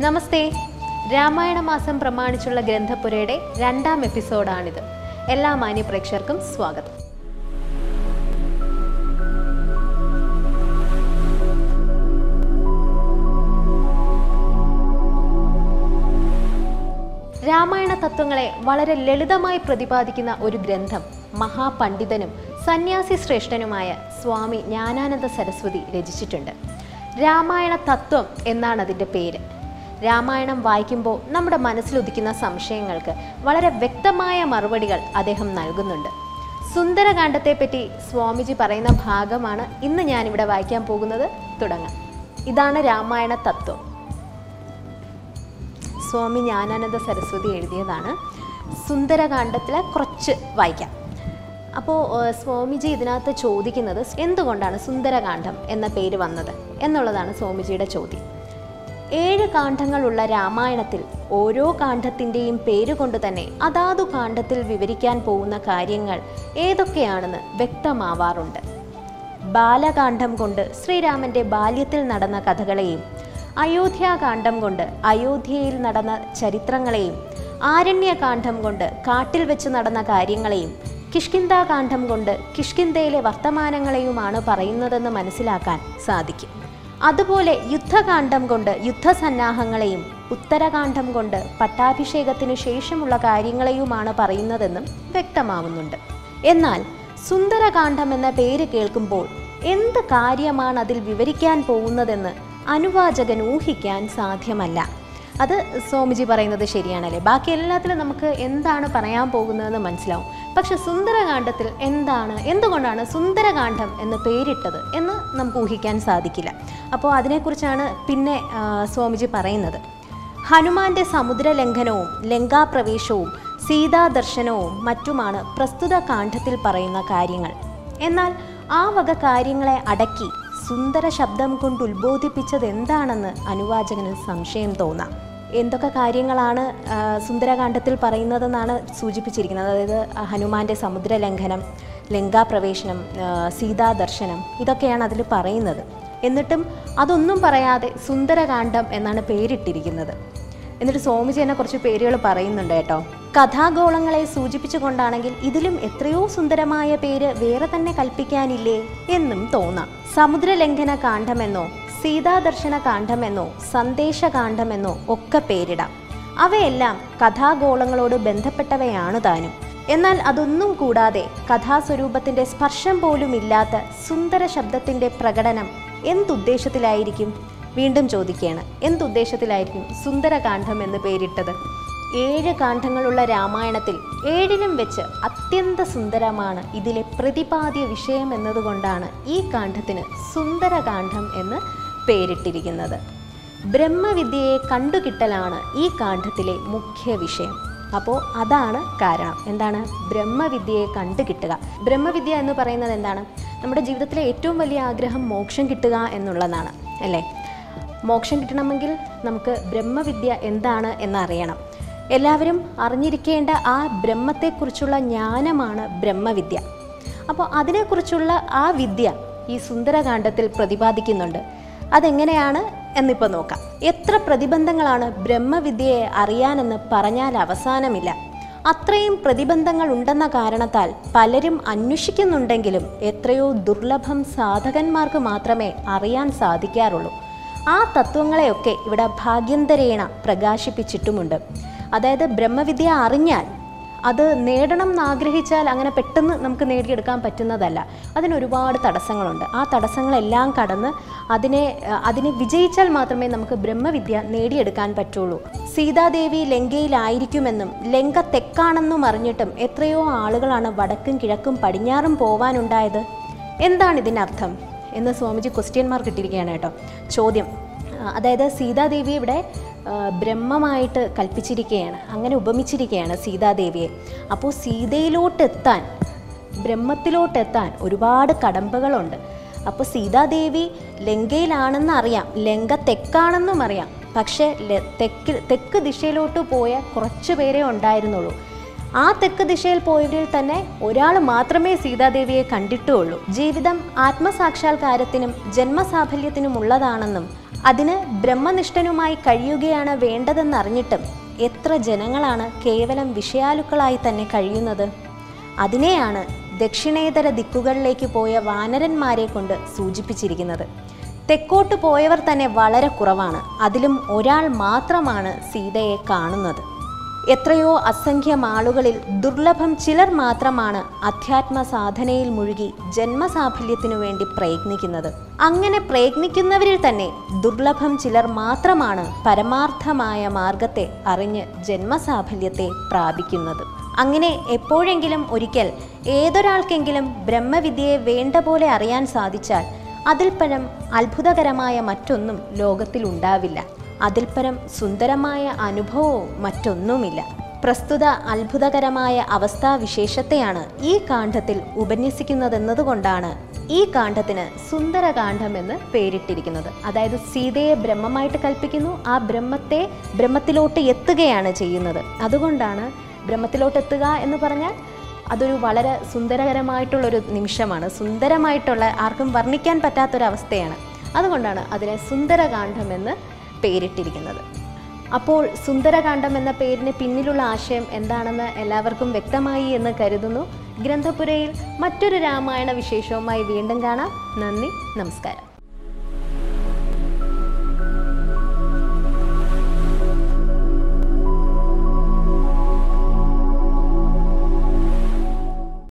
നമസ്തേ രാമായണ മാസം പ്രമാണിച്ചുള്ള ഗ്രന്ഥപുരയുടെ രണ്ടാം എപ്പിസോഡാണിത് എല്ലാ മാന്യ പ്രേക്ഷകർക്കും സ്വാഗതം രാമായണ തത്വങ്ങളെ വളരെ ലളിതമായി പ്രതിപാദിക്കുന്ന ഒരു ഗ്രന്ഥം മഹാപണ്ഡിതനും സന്യാസി ശ്രേഷ്ഠനുമായ സ്വാമി ജ്ഞാനാനന്ദ സരസ്വതി രചിച്ചിട്ടുണ്ട് രാമായണ തത്വം എന്നാണ് അതിൻ്റെ പേര് രാമായണം വായിക്കുമ്പോൾ നമ്മുടെ മനസ്സിലുദിക്കുന്ന സംശയങ്ങൾക്ക് വളരെ വ്യക്തമായ മറുപടികൾ അദ്ദേഹം നൽകുന്നുണ്ട് സുന്ദരകാന്ഡത്തെപ്പറ്റി സ്വാമിജി പറയുന്ന ഭാഗമാണ് ഇന്ന് ഞാനിവിടെ വായിക്കാൻ പോകുന്നത് തുടങ്ങാം ഇതാണ് രാമായണ തത്വം സ്വാമി ജ്ഞാനാനന്ദ സരസ്വതി എഴുതിയതാണ് സുന്ദരകാന്ഡത്തിലെ കുറച്ച് വായിക്കാം അപ്പോൾ ഏഹ്, സ്വാമിജി ഇതിനകത്ത് ചോദിക്കുന്നത് എന്തുകൊണ്ടാണ് സുന്ദരകാന്ഡം എന്ന പേര് വന്നത് എന്നുള്ളതാണ് സ്വാമിജിയുടെ ചോദ്യം ഏഴ് കാണ്ഡങ്ങളുള്ള രാമായണത്തിൽ ഓരോ കാണ്ഡത്തിൻ്റെയും പേരുകൊണ്ട് തന്നെ അതാതു കാണ്ഡത്തിൽ വിവരിക്കാൻ പോകുന്ന കാര്യങ്ങൾ ഏതൊക്കെയാണെന്ന് വ്യക്തമാവാറുണ്ട് ബാലകാന്ഡം കൊണ്ട് ശ്രീരാമന്റെ ബാല്യത്തിൽ നടന്ന കഥകളെയും അയോധ്യാകാന്ഡം കൊണ്ട് അയോധ്യയിൽ നടന്ന ചരിത്രങ്ങളെയും ആരണ്യകാന്ഡം കൊണ്ട് കാട്ടിൽ വെച്ച് നടന്ന കാര്യങ്ങളെയും കിഷ്കിന്താകാന്ഡം കൊണ്ട് കിഷ്കിന്തയിലെ വർത്തമാനങ്ങളെയുമാണ് പറയുന്നതെന്ന് മനസ്സിലാക്കാൻ സാധിക്കും അതുപോലെ യുദ്ധകാന്ഡം കൊണ്ട് യുദ്ധസന്നാഹങ്ങളെയും ഉത്തരകാന്ഡം കൊണ്ട് പട്ടാഭിഷേകത്തിന് ശേഷമുള്ള കാര്യങ്ങളെയുമാണ് പറയുന്നതെന്നും വ്യക്തമാവുന്നുണ്ട് എന്നാൽ സുന്ദരകാന്ഡം എന്ന പേര് കേൾക്കുമ്പോൾ എന്ത് കാര്യമാണ് അതിൽ വിവരിക്കാൻ പോകുന്നതെന്ന് അനുവാചകൻ ഊഹിക്കാൻ സാധ്യമല്ല അത് സ്വാമിജി പറയുന്നത് ശരിയാണല്ലേ ബാക്കി എല്ലാത്തിലും നമുക്ക് എന്താണ് പറയാൻ പോകുന്നതെന്ന് മനസ്സിലാവും പക്ഷെ സുന്ദരകാന്ഡത്തിൽ എന്താണ് എന്തുകൊണ്ടാണ് സുന്ദരകാന്ഡം എന്ന് പേരിട്ടത് എന്ന് നമുക്ക് ഊഹിക്കാൻ സാധിക്കില്ല അപ്പോൾ അതിനെക്കുറിച്ചാണ് പിന്നെ ആ, സ്വാമിജി പറയുന്നത് ഹനുമാന്റെ സമുദ്രലംഘനവും ലങ്കാപ്രവേശവും സീതാദർശനവും മറ്റുമാണ് പ്രസ്തുത കാണ്ഡത്തിൽ പറയുന്ന കാര്യങ്ങൾ എന്നാൽ ആ വക കാര്യങ്ങളെ അടക്കി സുന്ദര ശബ്ദം കൊണ്ട് ഉത്ബോധിപ്പിച്ചത് എന്താണെന്ന് അനുവാചകന് സംശയം തോന്നാം എന്തൊക്കെ കാര്യങ്ങളാണ് ആ, സുന്ദരകാന്ഡത്തിൽ പറയുന്നതെന്നാണ് സൂചിപ്പിച്ചിരിക്കുന്നത് അതായത് ഹനുമാന്റെ സമുദ്രലംഘനം ലങ്കാപ്രവേശനം ആ, സീതാദർശനം ഇതൊക്കെയാണ് അതിൽ പറയുന്നത് എന്നിട്ടും അതൊന്നും പറയാതെ സുന്ദരകാന്ഡം എന്നാണ് പേരിട്ടിരിക്കുന്നത് എന്നിട്ട് സ്വാമിജി എന്നെ കുറച്ച് പേരുകൾ പറയുന്നുണ്ട് കേട്ടോ കഥാഗോളങ്ങളെ സൂചിപ്പിച്ചുകൊണ്ടാണെങ്കിൽ ഇതിലും എത്രയോ സുന്ദരമായ പേര് വേറെ തന്നെ കൽപ്പിക്കാനില്ലേ എന്നും തോന്നാം സമുദ്രലംഘന കാണ്ഡമെന്നോ സീതാദർശന കാണ്ഡമെന്നോ സന്ദേശകാന്ഡമെന്നോ ഒക്കെ പേരിടാം അവയെല്ലാം കഥാഗോളങ്ങളോട് ബന്ധപ്പെട്ടവയാണ് താനും എന്നാൽ അതൊന്നും കൂടാതെ കഥാസ്വരൂപത്തിന്റെ സ്പർശം പോലും ഇല്ലാത്ത സുന്ദര ശബ്ദത്തിന്റെ പ്രകടനം എന്തുദ്ദേശത്തിലായിരിക്കും വീണ്ടും ചോദിക്കുകയാണ് എന്തുദ്ദേശത്തിലായിരിക്കും സുന്ദരകാന്ഡം എന്ന് പേരിട്ടത് ഏഴ് കാണ്ഡങ്ങളുള്ള രാമായണത്തിൽ ഏഴിനും വെച്ച് അത്യന്ത സുന്ദരമാണ് ഇതിലെ പ്രതിപാദ്യ വിഷയം എന്നതുകൊണ്ടാണ് ഈ കാണ്ഡത്തിന് സുന്ദരകാന്ഡം എന്ന് പേരിട്ടിരിക്കുന്നത് ബ്രഹ്മവിദ്യയെ കണ്ടുകിട്ടലാണ് ഈ കാണ്ഡത്തിലെ മുഖ്യ വിഷയം അപ്പോൾ അതാണ് കാരണം എന്താണ് ബ്രഹ്മവിദ്യയെ കണ്ടുകിട്ടുക ബ്രഹ്മവിദ്യ എന്ന് പറയുന്നത് എന്താണ് നമ്മുടെ ജീവിതത്തിലെ ഏറ്റവും വലിയ ആഗ്രഹം മോക്ഷം കിട്ടുക എന്നുള്ളതാണ് അല്ലേ മോക്ഷം കിട്ടണമെങ്കിൽ നമുക്ക് ബ്രഹ്മവിദ്യ എന്താണ് എന്നറിയണം എല്ലാവരും അറിഞ്ഞിരിക്കേണ്ട ആ ബ്രഹ്മത്തെക്കുറിച്ചുള്ള ജ്ഞാനമാണ് ബ്രഹ്മവിദ്യ അപ്പോൾ അതിനെക്കുറിച്ചുള്ള ആ വിദ്യ ഈ സുന്ദരകാന്ഡത്തിൽ പ്രതിപാദിക്കുന്നുണ്ട് അതെങ്ങനെയാണ് എന്നിപ്പോൾ നോക്കാം എത്ര പ്രതിബന്ധങ്ങളാണ് ബ്രഹ്മവിദ്യയെ അറിയാനെന്ന് പറഞ്ഞാൽ അവസാനമില്ല അത്രയും പ്രതിബന്ധങ്ങൾ ഉണ്ടെന്ന കാരണത്താൽ പലരും അന്വേഷിക്കുന്നുണ്ടെങ്കിലും എത്രയോ ദുർലഭം സാധകന്മാർക്ക് മാത്രമേ അറിയാൻ സാധിക്കാറുള്ളൂ ആ തത്വങ്ങളെയൊക്കെ ഇവിടെ ഭാഗ്യന്തരേണ പ്രകാശിപ്പിച്ചിട്ടുമുണ്ട് അതായത് ബ്രഹ്മവിദ്യ അറിഞ്ഞാൽ അത് നേടണം എന്ന് ആഗ്രഹിച്ചാൽ അങ്ങനെ പെട്ടെന്ന് നമുക്ക് നേടിയെടുക്കാൻ പറ്റുന്നതല്ല അതിന് ഒരുപാട് തടസ്സങ്ങളുണ്ട് ആ തടസ്സങ്ങളെല്ലാം കടന്ന് അതിനെ അഹ് അതിനെ വിജയിച്ചാൽ മാത്രമേ നമുക്ക് ബ്രഹ്മവിദ്യ നേടിയെടുക്കാൻ പറ്റുള്ളൂ സീതാദേവി ലങ്കയിലായിരിക്കുമെന്നും ലങ്ക തെക്കാണെന്നും അറിഞ്ഞിട്ടും എത്രയോ ആളുകളാണ് വടക്കും കിഴക്കും പടിഞ്ഞാറും പോവാനുണ്ടായത് എന്താണ് ഇതിനർത്ഥം എന്ന് സ്വാമിജി ക്വസ്റ്റ്യൻ മാർക്ക് ഇട്ടിരിക്കുകയാണ് കേട്ടോ ചോദ്യം ആ, അതായത് സീതാദേവിയെ ഇവിടെ ആ, ബ്രഹ്മമായിട്ട് കൽപ്പിച്ചിരിക്കുകയാണ് അങ്ങനെ ഉപമിച്ചിരിക്കുകയാണ് സീതാദേവിയെ അപ്പോൾ സീതയിലോട്ടെത്താൻ ബ്രഹ്മത്തിലോട്ടെത്താൻ ഒരുപാട് കടമ്പകളുണ്ട് അപ്പോൾ സീതാദേവി ലങ്കയിലാണെന്ന് അറിയാം ലങ്ക തെക്കാണെന്നും അറിയാം പക്ഷേ ലെ- തെക്ക് തെക്ക് ദിശയിലോട്ട് പോയ കുറച്ച് പേരേ ഉണ്ടായിരുന്നുള്ളൂ ആ തെക്ക് ദിശയിൽ പോയവരിൽ തന്നെ ഒരാൾ മാത്രമേ സീതാദേവിയെ കണ്ടിട്ടുള്ളൂ ജീവിതം ആത്മസാക്ഷാത്കാരത്തിനും ജന്മസാഫല്യത്തിനും ഉള്ളതാണെന്നും അതിന് ബ്രഹ്മനിഷ്ഠനുമായി കഴിയുകയാണ് വേണ്ടതെന്നറിഞ്ഞിട്ടും എത്ര ജനങ്ങളാണ് കേവലം വിഷയാലുക്കളായി തന്നെ കഴിയുന്നത് അതിനെയാണ് ദക്ഷിണേതര ദിക്കുകളിലേക്ക് പോയ വാനരന്മാരെ കൊണ്ട് സൂചിപ്പിച്ചിരിക്കുന്നത് തെക്കോട്ട് പോയവർ തന്നെ വളരെ കുറവാണ് അതിലും ഒരാൾ മാത്രമാണ് സീതയെ കാണുന്നത് എത്രയോ അസംഖ്യം ആളുകളിൽ ദുർലഭം ചിലർ മാത്രമാണ് അധ്യാത്മ സാധനയിൽ മുഴുകി ജന്മസാഫല്യത്തിനു വേണ്ടി പ്രയത്നിക്കുന്നത് അങ്ങനെ പ്രയത്നിക്കുന്നവരിൽ തന്നെ ദുർലഭം ചിലർ മാത്രമാണ് പരമാർത്ഥമായ മാർഗത്തെ അറിഞ്ഞ് ജന്മസാഫല്യത്തെ പ്രാപിക്കുന്നത് അങ്ങനെ എപ്പോഴെങ്കിലും ഒരിക്കൽ ഏതൊരാൾക്കെങ്കിലും ബ്രഹ്മവിദ്യയെ വേണ്ട പോലെ അറിയാൻ സാധിച്ചാൽ അതിൽ പരം അത്ഭുതകരമായ മറ്റൊന്നും ലോകത്തിലുണ്ടാവില്ല അതിൽ പരം സുന്ദരമായ അനുഭവവും മറ്റൊന്നുമില്ല പ്രസ്തുത അത്ഭുതകരമായ അവസ്ഥാവിശേഷത്തെയാണ് ഈ കാണ്ഡത്തിൽ ഉപന്യസിക്കുന്നതെന്നതുകൊണ്ടാണ് ഈ കാണ്ഡത്തിന് സുന്ദരകാന്ഡം എന്ന് പേരിട്ടിരിക്കുന്നത് അതായത് സീതയെ ബ്രഹ്മമായിട്ട് കൽപ്പിക്കുന്നു ആ ബ്രഹ്മത്തെ ബ്രഹ്മത്തിലോട്ട് എത്തുകയാണ് ചെയ്യുന്നത് അതുകൊണ്ടാണ് ബ്രഹ്മത്തിലോട്ട് എത്തുക എന്ന് പറഞ്ഞാൽ അതൊരു വളരെ സുന്ദരകരമായിട്ടുള്ളൊരു നിമിഷമാണ് സുന്ദരമായിട്ടുള്ള ആർക്കും വർണ്ണിക്കാൻ പറ്റാത്തൊരവസ്ഥയാണ് അതുകൊണ്ടാണ് അതിനെ സുന്ദരകാന്ഡം എന്ന് പേരിട്ടിരിക്കുന്നത് അപ്പോൾ സുന്ദരകാന്ഡം എന്ന പേരിന് പിന്നിലുള്ള ആശയം എന്താണെന്ന് എല്ലാവർക്കും വ്യക്തമായി എന്ന് കരുതുന്നു ഗ്രന്ഥപുരയിൽ മറ്റൊരു രാമായണ വിശേഷവുമായി വീണ്ടും കാണാം നന്ദി നമസ്കാരം